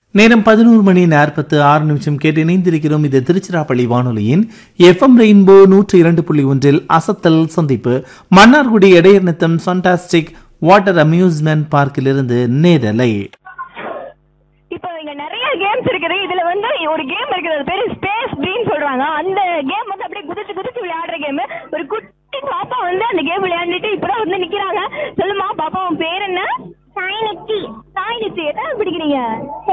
நேரம் பதினோரு மணி நாற்பத்து ஆறு நிமிஷம் கேட்டு இணைந்திருக்கிறோம் இது திருச்சிராப்பள்ளி வானொலியின் எஃப்எம் ரெயின்போ நூற்று இரண்டு புள்ளி ஒன்றில் அசத்தல் சந்திப்பு மன்னார்குடி இடையர் நித்தம் ஃபண்டாஸ்டிக் வாட்டர் அம்யூஸ்மெண்ட் பார்க்கிலிருந்து நேரலை இப்போ இங்க நிறைய கேம்ஸ் இருக்குது இதுல வந்து ஒரு கேம் இருக்குது அது பேரு ஸ்பேஸ் ட்ரீம் சொல்றாங்க அந்த கேம் வந்து அப்படியே குதிச்சு குதிச்சு விளையாடுற கேம் ஒரு குட்டி பாப்பா வந்து அந்த கேம் விளையாண்டுட்டு இப்பதான் வந்து நிக்கிறாங்க சொல்லுமா பாப்பா உன் பேர் என்ன சாய்நிச்சி சாய்நிச்சி எதாவது பிடிக்கிறீங்க